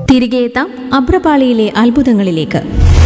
തിരികെ എത്താം അഭ്രപാളിയിലെ അത്ഭുതങ്ങളിലേക്ക്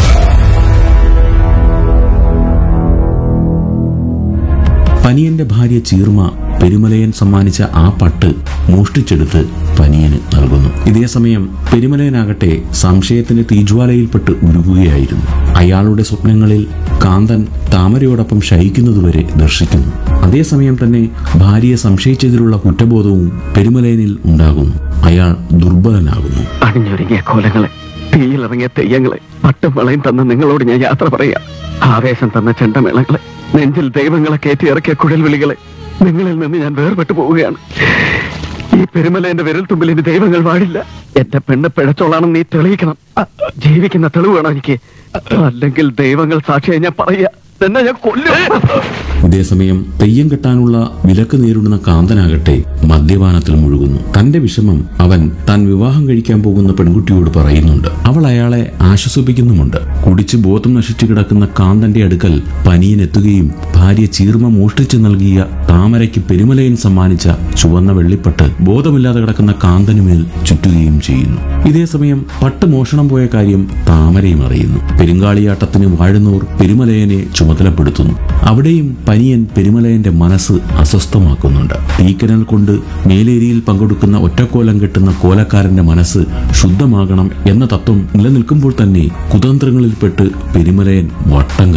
പനിയന്റെ ഭാര്യ ചീർമ പെരുമലയൻ സമ്മാനിച്ച ആ പട്ട് മോഷ്ടിച്ചെടുത്ത് പനിയന് നൽകുന്നു ഇതേസമയം പെരുമലയനാകട്ടെ സംശയത്തിന്റെ തീജ്വാലയിൽപ്പെട്ട് ഉരുകുകയായിരുന്നു അയാളുടെ സ്വപ്നങ്ങളിൽ കാന്തൻ താമരയോടൊപ്പം ശയിക്കുന്നതുവരെ ദർശിക്കുന്നു അതേസമയം തന്നെ ഭാര്യയെ സംശയിച്ചതിലുള്ള കുറ്റബോധവും പെരുമലയനിൽ ഉണ്ടാകുന്നു അയാൾ ദുർബലനാകുന്നു അണിഞ്ഞൊരുങ്ങിയ കോലങ്ങളെ തീയിലിറങ്ങിയ തെയ്യങ്ങളെ പട്ടും വളയും തന്ന നിങ്ങളോട് ഞാൻ യാത്ര പറയാം ആവേശം തന്ന ചെണ്ടമേളങ്ങളെ നെഞ്ചിൽ ദൈവങ്ങളെ കയറ്റി ഇറക്കിയ കുഴൽ വിളികളെ നിങ്ങളിൽ നിന്ന് ഞാൻ വേർപെട്ടു പോവുകയാണ് ഈ പെരുമലേന്റെ വിരൽ തുമ്പിൽ ഇനി ദൈവങ്ങൾ വാടില്ല എന്റെ പെണ്ണ് പിഴച്ചോളാണെന്ന് നീ തെളിയിക്കണം അ, ജീവിക്കുന്ന തെളിവ് വേണം എനിക്ക് അല്ലെങ്കിൽ ദൈവങ്ങൾ സാക്ഷിയായി ഞാൻ പറയാ തന്നെ ഞാൻ കൊല്ലും ഇതേസമയം തെയ്യം കെട്ടാനുള്ള വിലക്ക് നേരിടുന്ന കാന്തനാകട്ടെ മദ്യപാനത്തിൽ മുഴുകുന്നു തന്റെ വിഷമം അവൻ താൻ വിവാഹം കഴിക്കാൻ പോകുന്ന പെൺകുട്ടിയോട് പറയുന്നുണ്ട് അവൾ അയാളെ ആശ്വസിപ്പിക്കുന്നുമുണ്ട് കുടിച്ച് ബോധം നശിച്ചു കിടക്കുന്ന കാന്തന്റെ അടുക്കൽ പനിയൻ എത്തുകയും ഭാര്യ ചീർമ മോഷ്ടിച്ചു നൽകിയ താമരയ്ക്ക് പെരുമലയൻ സമ്മാനിച്ച ചുവന്ന വെള്ളിപ്പട്ട് ബോധമില്ലാതെ കിടക്കുന്ന കാന്തനുമേൽ ചുറ്റുകയും ചെയ്യുന്നു ഇതേസമയം പട്ട് മോഷണം പോയ കാര്യം താമരയും അറിയുന്നു പെരുങ്കാളിയാട്ടത്തിന് വാഴുന്നോർ പെരുമലയനെ ചുമതലപ്പെടുത്തുന്നു അവിടെയും പനിയൻ പെരുമലയന്റെ മനസ്സ് അസ്വസ്ഥമാക്കുന്നുണ്ട് തീക്കനൽ കൊണ്ട് മേലേരിയിൽ പങ്കെടുക്കുന്ന ഒറ്റക്കോലം കെട്ടുന്ന കോലക്കാരന്റെ മനസ്സ് ശുദ്ധമാകണം എന്ന തത്വം നിലനിൽക്കുമ്പോൾ തന്നെ കുതന്ത്രങ്ങളിൽപ്പെട്ട് പെരുമലയൻ വട്ടം